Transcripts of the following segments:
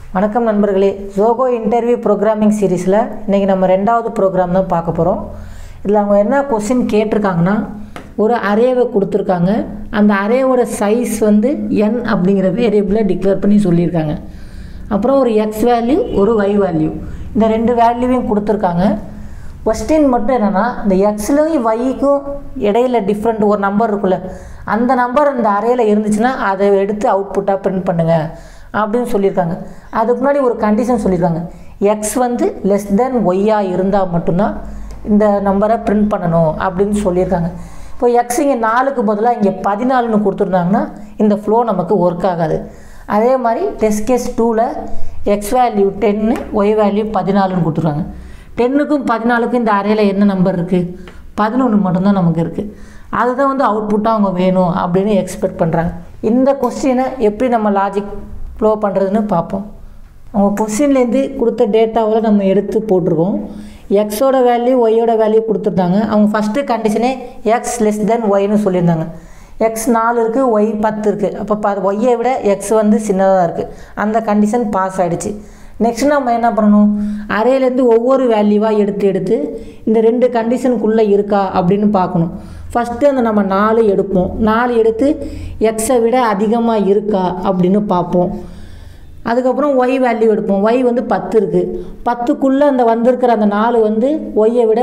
வணக்கம் நண்பர்களே Joko interview programming சீரீஸில் இன்றைக்கி நம்ம ரெண்டாவது ப்ரோக்ராம் தான் பார்க்க போகிறோம் இதில் அவங்க என்ன கொஸ்டின் கேட்டிருக்காங்கன்னா ஒரு அரேவை கொடுத்துருக்காங்க அந்த அரேவோட சைஸ் வந்து n அப்படிங்கிற வேரியபிளை டிக்ளேர் பண்ணி சொல்லியிருக்காங்க அப்புறம் ஒரு எக்ஸ் வேல்யூ ஒரு y வேல்யூ இந்த ரெண்டு வேல்யூவையும் கொடுத்துருக்காங்க கொஸ்டின் மட்டும் என்னென்னா இந்த எக்ஸ்லையும் ஒய்க்கும் இடையில டிஃப்ரெண்ட் ஒரு நம்பர் இருக்குல்ல அந்த நம்பர் அந்த அறையில் இருந்துச்சுன்னா அதை எடுத்து அவுட்புட்டாக பிரிண்ட் பண்ணுங்கள் அப்படின்னு சொல்லியிருக்காங்க அதுக்கு முன்னாடி ஒரு கண்டிஷன் சொல்லியிருக்காங்க எக்ஸ் வந்து லெஸ் தென் ஒய்யாக இருந்தால் மட்டும்தான் இந்த நம்பரை பிரிண்ட் பண்ணணும் அப்படின்னு சொல்லியிருக்காங்க இப்போ எக்ஸ் இங்கே நாலுக்கு பதிலாக இங்கே பதினாலுன்னு கொடுத்துருந்தாங்கன்னா இந்த ஃப்ளோ நமக்கு ஒர்க் ஆகாது அதே மாதிரி டெஸ்ட் கேஸ் டூவில் எக்ஸ் வேல்யூ டென்னு ஒய் வேல்யூ பதினாலுன்னு கொடுத்துருக்காங்க டென்னுக்கும் பதினாலுக்கும் இந்த அறையில் என்ன நம்பர் இருக்குது பதினொன்று மட்டும்தான் நமக்கு இருக்குது அதுதான் வந்து அவுட்புட்டாக அவங்க வேணும் அப்படின்னு எக்ஸ்பெக்ட் பண்ணுறாங்க இந்த கொஸ்டினை எப்படி நம்ம லாஜிக் ஃப்ளோ பண்ணுறதுன்னு பார்ப்போம் அவங்க கொஸ்டின்லேருந்து கொடுத்த டேட்டாவில் நம்ம எடுத்து போட்டிருக்கோம் எக்ஸோட வேல்யூ ஒய்யோட வேல்யூ கொடுத்துருந்தாங்க அவங்க ஃபஸ்ட்டு கண்டிஷனே எக்ஸ் லெஸ் தென் ஒய்னு சொல்லியிருந்தாங்க எக்ஸ் நாலு இருக்குது ஒய் பத்து இருக்குது அப்போ ப ஒய்யை விட எக்ஸ் வந்து சின்னதாக இருக்குது அந்த கண்டிஷன் பாஸ் ஆகிடுச்சு நெக்ஸ்ட் நம்ம என்ன பண்ணணும் அறையிலேருந்து ஒவ்வொரு வேல்யூவாக எடுத்து எடுத்து இந்த ரெண்டு கண்டிஷனுக்குள்ளே இருக்கா அப்படின்னு பார்க்கணும் ஃபஸ்ட்டு அந்த நம்ம நாலு எடுப்போம் நாலு எடுத்து எக்ஸை விட அதிகமாக இருக்கா அப்படின்னு பார்ப்போம் அதுக்கப்புறம் ஒய் வேல்யூ எடுப்போம் ஒய் வந்து பத்து இருக்குது பத்துக்குள்ளே அந்த வந்திருக்கிற அந்த நாலு வந்து ஒய்யை விட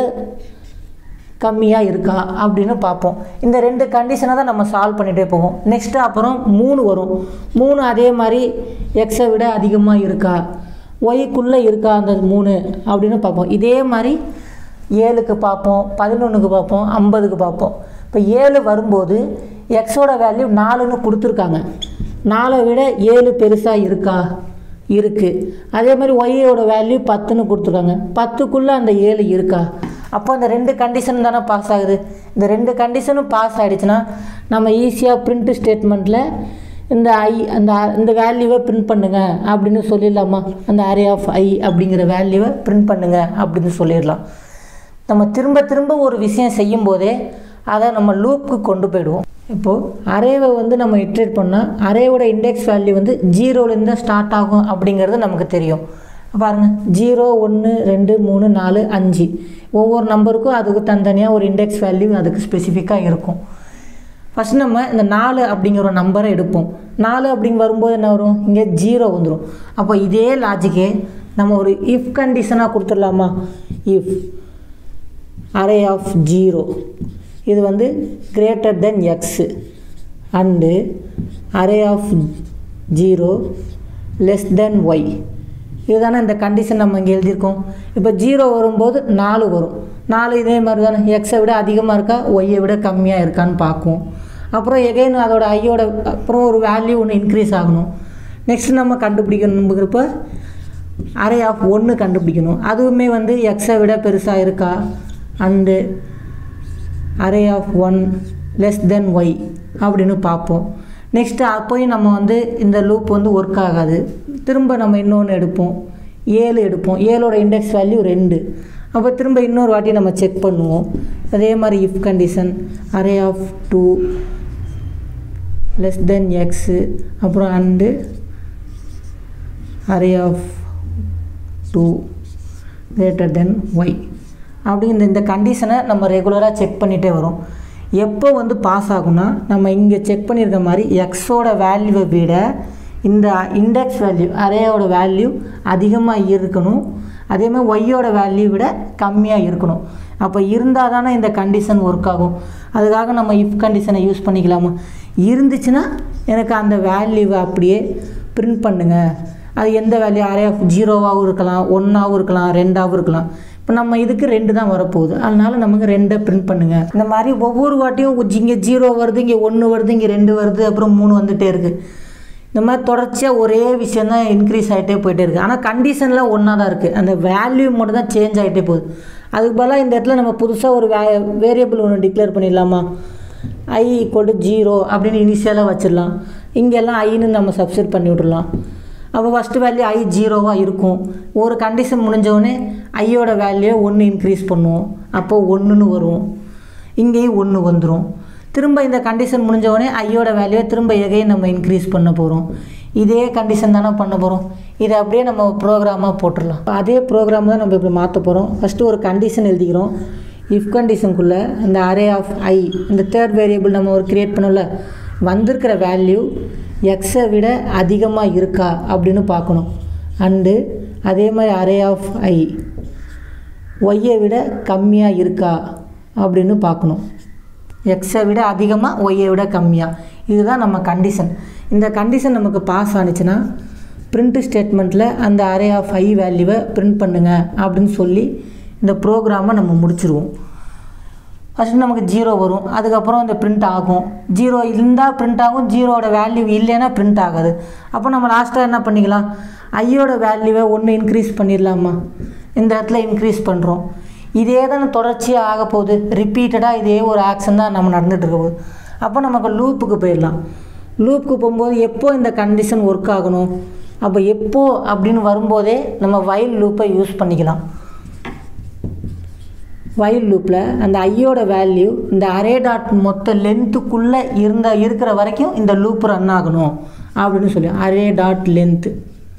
கம்மியாக இருக்கா அப்படின்னு பார்ப்போம் இந்த ரெண்டு கண்டிஷனை தான் நம்ம சால்வ் பண்ணிகிட்டே போவோம் நெக்ஸ்ட்டு அப்புறம் மூணு வரும் மூணு அதே மாதிரி எக்ஸை விட அதிகமாக இருக்கா ஒய்க்குள்ளே இருக்கா அந்த மூணு அப்படின்னு பார்ப்போம் இதே மாதிரி ஏழுக்கு பார்ப்போம் பதினொன்றுக்கு பார்ப்போம் ஐம்பதுக்கு பார்ப்போம் இப்போ ஏழு வரும்போது எக்ஸோட வேல்யூ நாலுன்னு கொடுத்துருக்காங்க நாலை விட ஏழு பெருசாக இருக்கா இருக்குது அதே மாதிரி ஒய்யோட வேல்யூ பத்துன்னு கொடுத்துருக்காங்க பத்துக்குள்ளே அந்த ஏழு இருக்கா அப்போ அந்த ரெண்டு கண்டிஷன் தானே பாஸ் ஆகுது இந்த ரெண்டு கண்டிஷனும் பாஸ் ஆகிடுச்சுன்னா நம்ம ஈஸியாக பிரிண்ட் ஸ்டேட்மெண்ட்டில் இந்த ஐ அந்த இந்த வேல்யூவை பிரிண்ட் பண்ணுங்க அப்படின்னு சொல்லிடலாமா அந்த அரே ஆஃப் ஐ அப்படிங்கிற வேல்யூவை பிரிண்ட் பண்ணுங்க அப்படின்னு சொல்லிடலாம் நம்ம திரும்ப திரும்ப ஒரு விஷயம் செய்யும் போதே அதை நம்ம லூப்புக்கு கொண்டு போயிடுவோம் இப்போது அரேவை வந்து நம்ம இட்ரேட் பண்ணால் அரேவோட இண்டெக்ஸ் வேல்யூ வந்து ஜீரோலேருந்து தான் ஸ்டார்ட் ஆகும் அப்படிங்கிறது நமக்கு தெரியும் பாருங்கள் ஜீரோ ஒன்று ரெண்டு மூணு நாலு அஞ்சு ஒவ்வொரு நம்பருக்கும் அதுக்கு தனித்தனியாக ஒரு இண்டெக்ஸ் வேல்யூ அதுக்கு ஸ்பெசிஃபிக்காக இருக்கும் ஃபஸ்ட் நம்ம இந்த நாலு அப்படிங்கிற ஒரு நம்பரை எடுப்போம் நாலு அப்படிங்க வரும்போது என்ன வரும் இங்கே ஜீரோ வந்துடும் அப்போ இதே லாஜிக்கே நம்ம ஒரு இஃப் கண்டிஷனாக கொடுத்துடலாமா இஃப் அரே ஆஃப் ஜீரோ இது வந்து greater than x and array of zero less than y இதுதானே இந்த கண்டிஷன் நம்ம இங்கே எழுதியிருக்கோம் இப்போ ஜீரோ வரும்போது நாலு வரும் நாலு இதே மாதிரி தானே எக்ஸை விட அதிகமாக இருக்கா ஒய்யை விட கம்மியாக இருக்கான்னு பார்க்கும் அப்புறம் எகைன் அதோட ஐயோட அப்புறம் ஒரு வேல்யூ ஒன்று இன்க்ரீஸ் ஆகணும் நெக்ஸ்ட் நம்ம கண்டுபிடிக்கணுங்கிறப்ப அரே ஆஃப் ஒன்று கண்டுபிடிக்கணும் அதுவுமே வந்து எக்ஸை விட பெருசாக இருக்கா and array of one less than y அப்படின்னு பார்ப்போம் நெக்ஸ்ட்டு அப்போயும் நம்ம வந்து இந்த லூப் வந்து ஒர்க் ஆகாது திரும்ப நம்ம இன்னொன்று எடுப்போம் ஏழு எடுப்போம் ஏழோட இண்டெக்ஸ் வேல்யூ ரெண்டு அப்போ திரும்ப இன்னொரு வாட்டி நம்ம செக் பண்ணுவோம் அதே மாதிரி if condition array of two less than x அப்புறம் and array of two greater than y அப்படிங்கிற இந்த கண்டிஷனை நம்ம ரெகுலராக செக் பண்ணிகிட்டே வரோம் எப்போ வந்து பாஸ் ஆகும்னா நம்ம இங்கே செக் பண்ணியிருக்க மாதிரி எக்ஸோட வேல்யூவை விட இந்த இண்டெக்ஸ் வேல்யூ அரேயோட வேல்யூ அதிகமாக இருக்கணும் அதே மாதிரி ஒய்யோட வேல்யூ விட கம்மியாக இருக்கணும் அப்போ இருந்தால் தானே இந்த கண்டிஷன் ஒர்க் ஆகும் அதுக்காக நம்ம இஃப் கண்டிஷனை யூஸ் பண்ணிக்கலாமா இருந்துச்சுன்னா எனக்கு அந்த வேல்யூவை அப்படியே பிரிண்ட் பண்ணுங்கள் அது எந்த வேல்யூ அரே ஆஃப் ஜீரோவாகவும் இருக்கலாம் ஒன்றாகவும் இருக்கலாம் ரெண்டாகவும் இருக்கலாம் இப்போ நம்ம இதுக்கு ரெண்டு தான் வரப்போகுது அதனால நமக்கு ரெண்டை பிரிண்ட் பண்ணுங்கள் இந்த மாதிரி ஒவ்வொரு வாட்டியும் இங்கே ஜீரோ வருது இங்கே ஒன்று வருது இங்கே ரெண்டு வருது அப்புறம் மூணு வந்துகிட்டே இருக்குது இந்த மாதிரி தொடர்ச்சியாக ஒரே விஷயம் தான் இன்க்ரீஸ் ஆகிட்டே போயிட்டே இருக்குது ஆனால் கண்டிஷன்லாம் ஒன்றா தான் இருக்குது அந்த வேல்யூ மட்டும் தான் சேஞ்ச் ஆகிட்டே போகுது அதுக்கு பதிலாக இந்த இடத்துல நம்ம புதுசாக ஒரு வே வேரியபிள் ஒன்று டிக்ளேர் பண்ணிடலாமா ஐ ஈக்குவல் டு ஜீரோ அப்படின்னு இனிஷியலாக வச்சிடலாம் இங்கெல்லாம் ஐன்னு நம்ம சப்ஸ்டிட் பண்ணி விட்றலாம் அப்போ ஃபஸ்ட்டு வேல்யூ ஐ ஜீரோவாக இருக்கும் ஒரு கண்டிஷன் முடிஞ்சோடனே ஐயோட வேல்யூ ஒன்று இன்க்ரீஸ் பண்ணுவோம் அப்போது ஒன்றுன்னு வரும் இங்கேயும் ஒன்று வந்துடும் திரும்ப இந்த கண்டிஷன் முடிஞ்ச உடனே ஐயோட வேல்யூவை திரும்ப எகைன் நம்ம இன்க்ரீஸ் பண்ண போகிறோம் இதே கண்டிஷன் தானே பண்ண போகிறோம் இதை அப்படியே நம்ம ப்ரோக்ராமாக போட்டுடலாம் இப்ப அதே ப்ரோக்ராம் தான் நம்ம இப்படி மாற்ற போகிறோம் ஃபஸ்ட்டு ஒரு கண்டிஷன் எழுதிக்கிறோம் இஃப் கண்டிஷனுக்குள்ளே இந்த அரே ஆஃப் ஐ இந்த தேர்ட் வேரியபிள் நம்ம ஒரு கிரியேட் பண்ணல வந்திருக்கிற வேல்யூ எக்ஸை விட அதிகமாக இருக்கா அப்படின்னு பார்க்கணும் அண்டு அதே மாதிரி அரே ஆஃப் ஐ ஒய்யை விட கம்மியாக இருக்கா அப்படின்னு பார்க்கணும் எக்ஸை விட அதிகமாக ஒய்யை விட கம்மியாக இதுதான் நம்ம கண்டிஷன் இந்த கண்டிஷன் நமக்கு பாஸ் ஆனிச்சுன்னா பிரிண்ட் ஸ்டேட்மெண்ட்டில் அந்த அரே ஆஃப் ஐ வேல்யூவை பிரிண்ட் பண்ணுங்க அப்படின்னு சொல்லி இந்த ப்ரோக்ராமை நம்ம முடிச்சிருவோம் ஃபஸ்ட்டு நமக்கு ஜீரோ வரும் அதுக்கப்புறம் இந்த பிரிண்ட் ஆகும் ஜீரோ இருந்தால் பிரிண்ட் ஆகும் ஜீரோவோட வேல்யூ இல்லைன்னா பிரிண்ட் ஆகாது அப்போ நம்ம லாஸ்ட்டாக என்ன பண்ணிக்கலாம் ஐயோட வேல்யூவை ஒன்று இன்க்ரீஸ் பண்ணிடலாமா இந்த இடத்துல இன்க்ரீஸ் பண்ணுறோம் இதே தான் தொடர்ச்சியாக ஆக போகுது ரிப்பீட்டடாக இதே ஒரு ஆக்ஷன் தான் நம்ம நடந்துட்டு இருக்க போகுது அப்போ நமக்கு லூப்புக்கு போயிடலாம் லூப்புக்கு போகும்போது எப்போ இந்த கண்டிஷன் ஒர்க் ஆகணும் அப்போ எப்போ அப்படின்னு வரும்போதே நம்ம வயல் லூப்பை யூஸ் பண்ணிக்கலாம் வயல் லூப்பில் அந்த ஐயோட வேல்யூ இந்த அரே டாட் மொத்த லென்த்துக்குள்ளே இருந்த இருக்கிற வரைக்கும் இந்த லூப் ரன் ஆகணும் அப்படின்னு சொல்லி அரே டாட் லென்த்து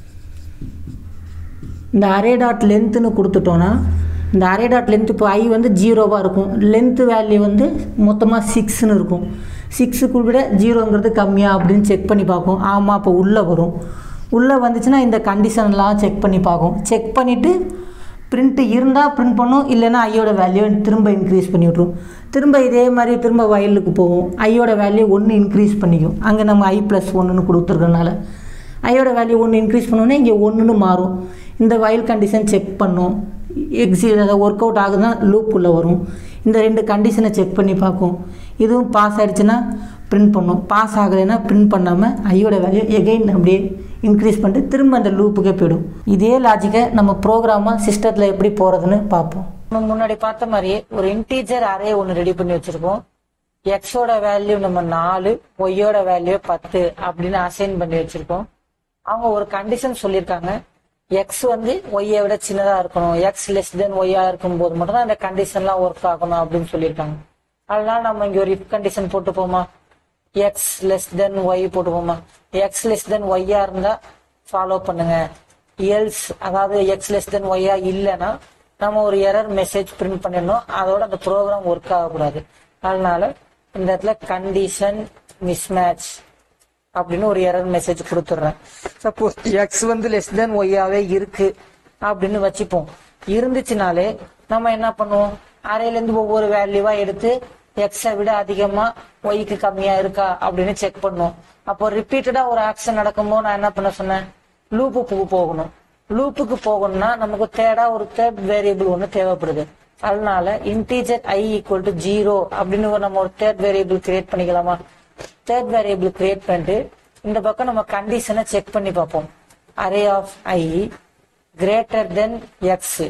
இந்த அரே டாட் லென்த்துன்னு கொடுத்துட்டோன்னா இந்த அரே டாட் லென்த் இப்போ ஐ வந்து ஜீரோவாக இருக்கும் லென்த்து வேல்யூ வந்து மொத்தமாக சிக்ஸ்னு இருக்கும் சிக்ஸுக்கு விட ஜீரோங்கிறது கம்மியாக அப்படின்னு செக் பண்ணி பார்ப்போம் ஆமாம் அப்போ உள்ளே வரும் உள்ளே வந்துச்சுன்னா இந்த கண்டிஷன்லாம் செக் பண்ணி பார்க்கும் செக் பண்ணிவிட்டு பிரிண்ட்டு இருந்தால் பிரிண்ட் பண்ணும் இல்லைன்னா ஐயோட வேல்யூ திரும்ப இன்க்ரீஸ் பண்ணி விட்ரும் திரும்ப இதே மாதிரி திரும்ப வயலுக்கு போவோம் ஐயோட வேல்யூ ஒன்று இன்க்ரீஸ் பண்ணிக்கும் அங்கே நம்ம ஐ ப்ளஸ் ஒன்றுன்னு கொடுத்துருக்கனால ஐயோட வேல்யூ ஒன்று இன்க்ரீஸ் பண்ணோன்னே இங்கே ஒன்றுன்னு மாறும் இந்த வயல் கண்டிஷன் செக் பண்ணும் எக்ஸி அதை ஒர்க் அவுட் ஆகுதுன்னா லூப்புக்குள்ளே வரும் இந்த ரெண்டு கண்டிஷனை செக் பண்ணி பார்க்கும் இதுவும் பாஸ் ஆகிடுச்சுன்னா பிரிண்ட் பண்ணும் பாஸ் ஆகலைன்னா பிரிண்ட் பண்ணாமல் ஐயோட வேல்யூ எகைன் அப்படியே இன்க்ரீஸ் பண்ணிட்டு திரும்ப அந்த லூப்புக்கே போயிடும் இதே லாஜிக்கை நம்ம ப்ரோக்ராமாக சிஸ்டத்தில் எப்படி போகிறதுன்னு பார்ப்போம் நம்ம முன்னாடி பார்த்த மாதிரியே ஒரு இன்டீஜர் அரே ஒன்று ரெடி பண்ணி வச்சுருக்கோம் எக்ஸோட வேல்யூ நம்ம நாலு ஒய்யோட வேல்யூ பத்து அப்படின்னு அசைன் பண்ணி வச்சுருக்கோம் அவங்க ஒரு கண்டிஷன் சொல்லியிருக்காங்க எக்ஸ் வந்து ஒய்யை விட சின்னதா இருக்கணும் எக்ஸ் லெஸ் தென் ஒய்யா இருக்கும் போது மட்டும் தான் இந்த கண்டிஷன்லாம் ஒர்க் ஆகணும் அப்படின்னு சொல்லியிருக்காங்க அதனால நம்ம இங்க ஒரு இஃப் கண்டிஷன் போட்டுப்போமா எக்ஸ் லெஸ் தென் ஒய் போட்டுப்போமா எக்ஸ் லெஸ் தென் ஒய்யா இருந்தா ஃபாலோ பண்ணுங்க எல்ஸ் அதாவது எக்ஸ் லெஸ் தென் ஒய்யா இல்லைன்னா நம்ம ஒரு எரர் மெசேஜ் பிரிண்ட் பண்ணிடணும் அதோட அந்த ப்ரோக்ராம் ஒர்க் ஆகக்கூடாது அதனால இந்த இடத்துல கண்டிஷன் மிஸ்மேட்ச் அப்படின்னு ஒரு எரர் மெசேஜ் கொடுத்துட்றேன் சப்போஸ் எக்ஸ் வந்து லெஸ் தென் ஒய்யாவே இருக்கு அப்படின்னு வச்சுப்போம் இருந்துச்சுனாலே நம்ம என்ன பண்ணுவோம் அரையிலேருந்து ஒவ்வொரு வேல்யூவா எடுத்து எக்ஸை விட அதிகமா ஒய்க்கு கம்மியா இருக்கா அப்படின்னு செக் பண்ணுவோம் அப்போ ரிப்பீட்டடா ஒரு ஆக்ஷன் நடக்கும்போது நான் என்ன பண்ண சொன்னேன் லூப்புக்கு போகணும் லூப்புக்கு போகணும்னா நமக்கு தேடா ஒரு தேர்ட் வேரியபிள் ஒன்று தேவைப்படுது அதனால integer I equal to zero அப்படின்னு ஒரு நம்ம ஒரு தேர்ட் வேரியபிள் கிரியேட் பண்ணிக்கலாமா தேர்ட் வேரியபிள் கிரியேட் பண்ணிட்டு இந்த பக்கம் நம்ம கண்டிஷனை செக் பண்ணி பார்ப்போம் array of I greater than x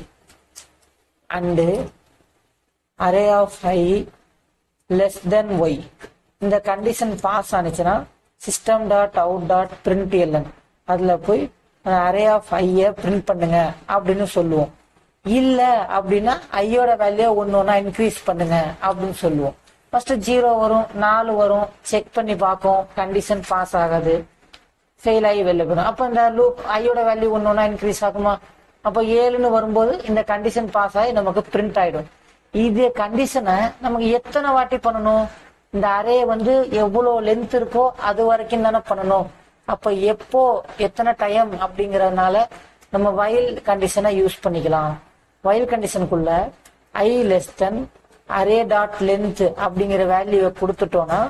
and array of I less than y இந்த கண்டிஷன் பாஸ் ஆனிச்சுன்னா system dot out dot print ln அதில் போய் அரே ஆஃப் ஐயை பிரிண்ட் பண்ணுங்க அப்படின்னு சொல்லுவோம் இல்லை அப்படின்னா ஐயோட வேல்யூ ஒன்று ஒன்றா இன்க்ரீஸ் பண்ணுங்க அப்படின்னு சொல்லுவோம் ஃபர்ஸ்ட் ஜீரோ வரும் நாலு வரும் செக் பண்ணி பார்க்கும் கண்டிஷன் பாஸ் ஆகாது ஃபெயில் ஆகி வெளில போயிடும் அப்போ இந்த லூப் ஐயோட வேல்யூ ஒன்று ஒன்றா இன்க்ரீஸ் ஆகுமா அப்போ ஏழுன்னு வரும்போது இந்த கண்டிஷன் பாஸ் ஆகி நமக்கு பிரிண்ட் ஆயிடும் இது கண்டிஷனை நமக்கு எத்தனை வாட்டி பண்ணணும் இந்த அரே வந்து எவ்வளோ லென்த் இருக்கோ அது வரைக்கும் தானே பண்ணணும் அப்போ எப்போ எத்தனை டைம் அப்படிங்கறதுனால நம்ம வயல் கண்டிஷனை யூஸ் பண்ணிக்கலாம் வயல் கண்டிஷனுக்குள்ள I less than array dot length அப்படிங்கிற வேல்யூவை கொடுத்துட்டோம்னா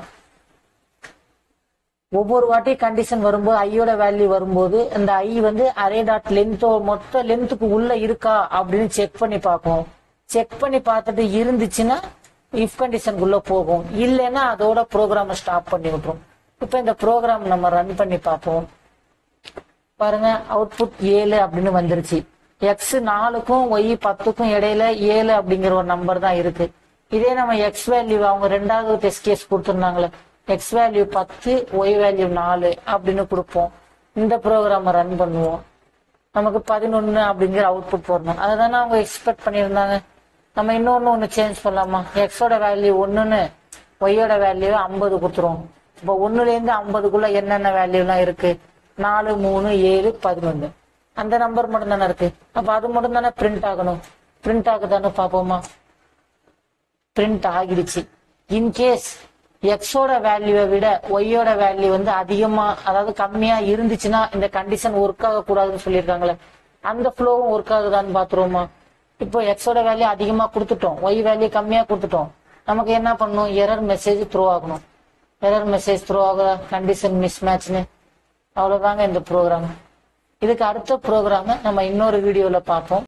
ஒவ்வொரு வாட்டி கண்டிஷன் வரும்போது ஐயோட வேல்யூ வரும்போது அந்த ஐ வந்து அரே டாட் லென்த்தோ மொத்த லென்த்துக்கு உள்ள இருக்கா அப்படின்னு செக் பண்ணி பார்ப்போம் செக் பண்ணி பார்த்துட்டு இருந்துச்சுன்னா இஃப் கண்டிஷனுக்குள்ள போகும் இல்லைன்னா அதோட ப்ரோக்ராமை ஸ்டாப் பண்ணி விட்டுரும் இப்போ இந்த ப்ரோக்ராம் நம்ம ரன் பண்ணி பார்ப்போம் பாருங்க அவுட்புட் ஏழு அப்படின்னு வந்துருச்சு எக்ஸ் நாலுக்கும் ஒய் பத்துக்கும் இடையில ஏழு அப்படிங்கிற ஒரு நம்பர் தான் இருக்கு இதே நம்ம எக்ஸ் வேல்யூ அவங்க ரெண்டாவது டெஸ்ட் கேஸ் கொடுத்துருந்தாங்களே எக்ஸ் வேல்யூ பத்து ஒய் வேல்யூ நாலு அப்படின்னு கொடுப்போம் இந்த ப்ரோக்ராமை ரன் பண்ணுவோம் நமக்கு பதினொன்னு அப்படிங்கிற அவுட்புட் வரணும் அதை தானே அவங்க எக்ஸ்பெக்ட் பண்ணியிருந்தாங்க நம்ம இன்னொன்னு ஒன்று சேஞ்ச் பண்ணலாமா எக்ஸோட வேல்யூ ஒன்றுன்னு ஒய்யோட வேல்யூ ஐம்பது கொடுத்துருவோம் இப்போ ஒன்னுலேருந்து ஐம்பதுக்குள்ள என்னென்ன வேல்யூலாம் இருக்கு நாலு மூணு ஏழு பதினொன்று அந்த நம்பர் மட்டும் தானே இருக்கு அப்ப அது மட்டும் தானே பிரிண்ட் ஆகணும் பிரிண்ட் ஆகுதான்னு பாப்போமா பிரிண்ட் ஆகிடுச்சு இன்கேஸ் எக்ஸோட வேல்யூவை விட ஒய்யோட வேல்யூ வந்து அதிகமா அதாவது கம்மியா இருந்துச்சுன்னா இந்த கண்டிஷன் ஒர்க் ஆக கூடாதுன்னு சொல்லியிருக்காங்களே அந்த ஃப்ளோவும் ஒர்க் ஆகுதான்னு பாத்துருவோமா இப்போ எக்ஸோட வேல்யூ அதிகமா கொடுத்துட்டோம் ஒய் வேல்யூ கம்மியா கொடுத்துட்டோம் நமக்கு என்ன பண்ணணும் எரர் மெசேஜ் த்ரோ ஆகணும் எரர் மெசேஜ் த்ரோ ஆகுதா கண்டிஷன் மிஸ் மேட்ச்னு அவ்வளவுதாங்க இந்த ப்ரோக்ராம் இதுக்கு அடுத்த ப்ரோக்ராம நம்ம இன்னொரு வீடியோல பார்ப்போம்